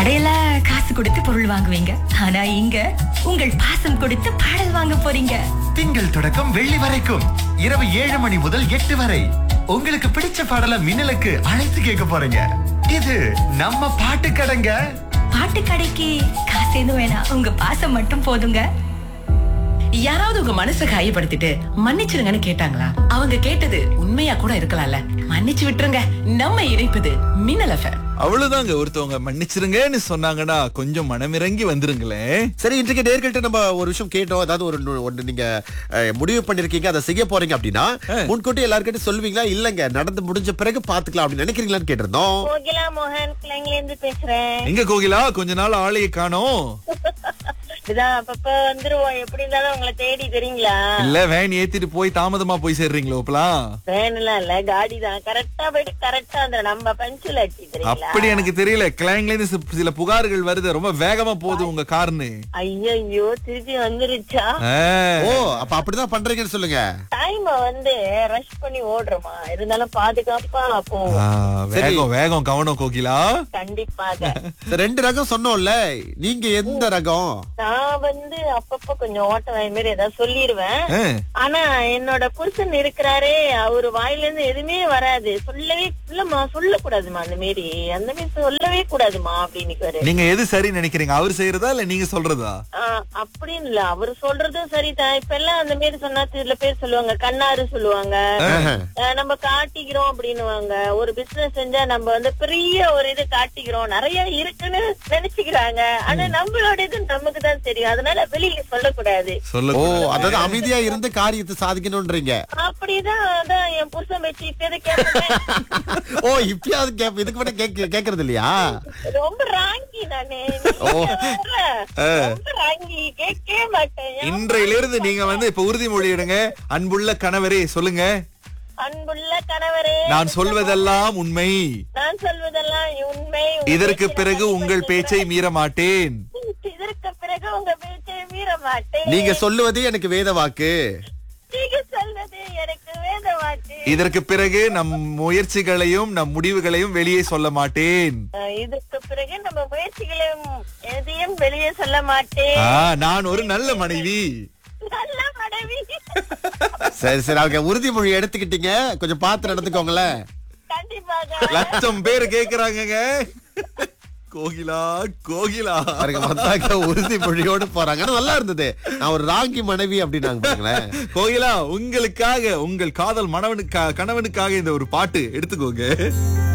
கடையில காசு கொடுத்து பொருள் வாங்குவீங்க ஆனா இங்க உங்கள் பாசம் கொடுத்து பாடல் வாங்க போறீங்க திங்கள் தொடக்கம் வெள்ளி வரைக்கும் இரவு ஏழு மணி முதல் எட்டு வரை உங்களுக்கு பிடிச்ச பாடல மின்னலுக்கு அழைத்து கேட்க போறீங்க இது நம்ம பாட்டு கடைங்க பாட்டு கடைக்கு காசு எதுவும் வேணாம் உங்க பாசம் மட்டும் போதுங்க யாராவது உங்க மனசை காயப்படுத்திட்டு மன்னிச்சிருங்கன்னு கேட்டாங்களா அவங்க கேட்டது உண்மையா கூட இருக்கலாம்ல மன்னிச்சு விட்டுருங்க நம்ம இணைப்பது மின்னல் எஃப்எம் அவ்வளவுதாங்க ஒருத்தவங்க மன்னிச்சிருங்கன்னு சொன்னாங்கன்னா கொஞ்சம் மனமிறங்கி வந்துருங்களேன் சரி இன்றைக்கு நேர்கிட்ட நம்ம ஒரு விஷயம் கேட்டோம் அதாவது ஒரு நு- ஒண்ணு நீங்க அஹ், முடிவு பண்ணிருக்கீங்க அதை செய்ய போறீங்க அப்படின்னா முன்கூட்டி எல்லார்கிட்ட சொல்லுவீங்களா இல்லங்க நடந்து முடிஞ்ச பிறகு பாத்துக்கலாம் அப்படின்னு நினைக்கிறீங்களான்னு கேட்டிருந்தோம் கோகிலா மோகன் கிளைங்ல இருந்து பேசுறேன் எங்க கோகிலா கொஞ்ச நாள் ஆளைய காணோம் இதான் அப்பப்ப வந்துருவோம் எப்படி இருந்தாலும் உங்களை தேடி தெரியுங்களா இல்ல வேன் ஏத்திட்டு போய் தாமதமா போய் சேர்றீங்களோ இப்பலாம் வேணும்லாம் இல்ல காடி தான் கரெக்டா போயிட்டு கரெக்டா அந்த நம்ம பஞ்சுலாட்டி தெரியுங்களா அப்படி எனக்கு தெரியல கிளைங்ல இருந்து சி- சில புகார்கள் வருது ரொம்ப வேகமா போகுது உங்க கார்னு ஐயோ திருப்பி வந்துருச்சா ஆ. ஓ அப்ப அப்படிதான் பண்றீங்கன்னு சொல்லுங்க டைம் வந்து ரஷ் பண்ணி ஓடுறோமா இருந்தாலும் பாதுகாப்பா ஆ, போவோம் வேகம் வேகம் கவனம் கோகிலா கண்டிப்பாக இந்த ரெண்டு ரகம் சொன்னோம்ல நீங்க எந்த ரகம் நான் வந்து அப்பப்ப கொஞ்சம் ஓட்ட வாய் மாதிரி ஏதாவது சொல்லிருவேன் ஆ. ஆனா என்னோட புருஷன் இருக்கிறாரே அவரு வாயில இருந்து எதுவுமே வராது சொல்லவே இல்லம்மா சொல்லக்கூடாதுமா அந்த மாரி அந்த மாரி சொல்லவே கூடாதுமா அப்படின்னு நீங்க எது சரி நினைக்கிறீங்க அவர் செய்யறதா இல்ல நீங்க சொல்றதா அப்படின்னு இல்ல அவரு சொல்றதும் சரிதான் இப்ப எல்லாம் அந்த மாரி சொன்னா சில பேர் சொல்லுவாங்க கண்ணாரு சொல்லுவாங்க அஹ் நம்ம காட்டிக்கிறோம் அப்படின்னுவாங்க ஒரு பிசினஸ் செஞ்சா நம்ம வந்து பெரிய ஒரு இது காட்டிக்கிறோம் நிறைய இருக்குன்னு நினைச்சுக்கிறாங்க ஆனா நம்மளோட இது நமக்கு தான் தெரியும் அதனால வெளியில சொல்லக்கூடாது சொல்ல ஓ அதாவது அமைதியா இருந்து காரியத்தை சாதிக்கணும்ன்றீங்க அப்படிதான் அதான் என் புருஷன் வச்சு இப்ப கேட்பேன் ஓ இப்பயாவது கேப் இதுக்கு மட்டும் கேக்க கேக்குறது இல்லையா ரொம்ப ராங்கி நானு ஓ. நீங்க வேற. ரொம்ப ராங்கி கேட்கவே மாட்டேன் ஏன் இன்றையிலிருந்து நீங்க வந்து இப்ப உறுதிமொழி எடுங்க அன்புள்ள கணவரே சொல்லுங்க அன்புள்ள கணவரே நான் சொல்வதெல்லாம் உண்மை நான் சொல்வதெல்லாம் உண்மை உங்க இதற்கு பேச்சை பிறகு நான் உங்கள் பேச்சை மீற மாட்டேன் இதற்கு பிறகு உங்க பேச்சை மீற மாட்டேன் நீங்க சொல்லுவது எனக்கு வேத வாக்கு நீங்க சொல்வது எனக்கு வேத வாக்கு இதற்கு பிறகு நம் முயற்சிகளையும் நம் முடிவுகளையும் வெளியே சொல்ல மாட்டேன் அஹ் இதற்கு பிறகு நம்ம முயற்சிகளையும் எதையும் வெளியே சொல்ல மாட்டேன் ஆ, நான் ஒரு நல்ல மனைவி நல்ல மனைவி சரி சரி அவங்க உறுதிமொழி எடுத்துக்கிட்டீங்க கொஞ்சம் பார்த்து நடந்துக்கோங்களேன் கண்டிப்பாக லட்சம் பேர் கேக்குறாங்கங்க கோகிலா கோகிலா பாருங்க வந்தாங்க உறுதிமொழியோடு போறாங்க ஆனா நல்லா இருந்தது நான் ஒரு ராங்கி மனைவி அப்படின்னாங்க பாருங்களேன் கோகிலா உங்களுக்காக உங்கள் காதல் மணவனுக்கா கணவனுக்காக இந்த ஒரு பாட்டு எடுத்துக்கோங்க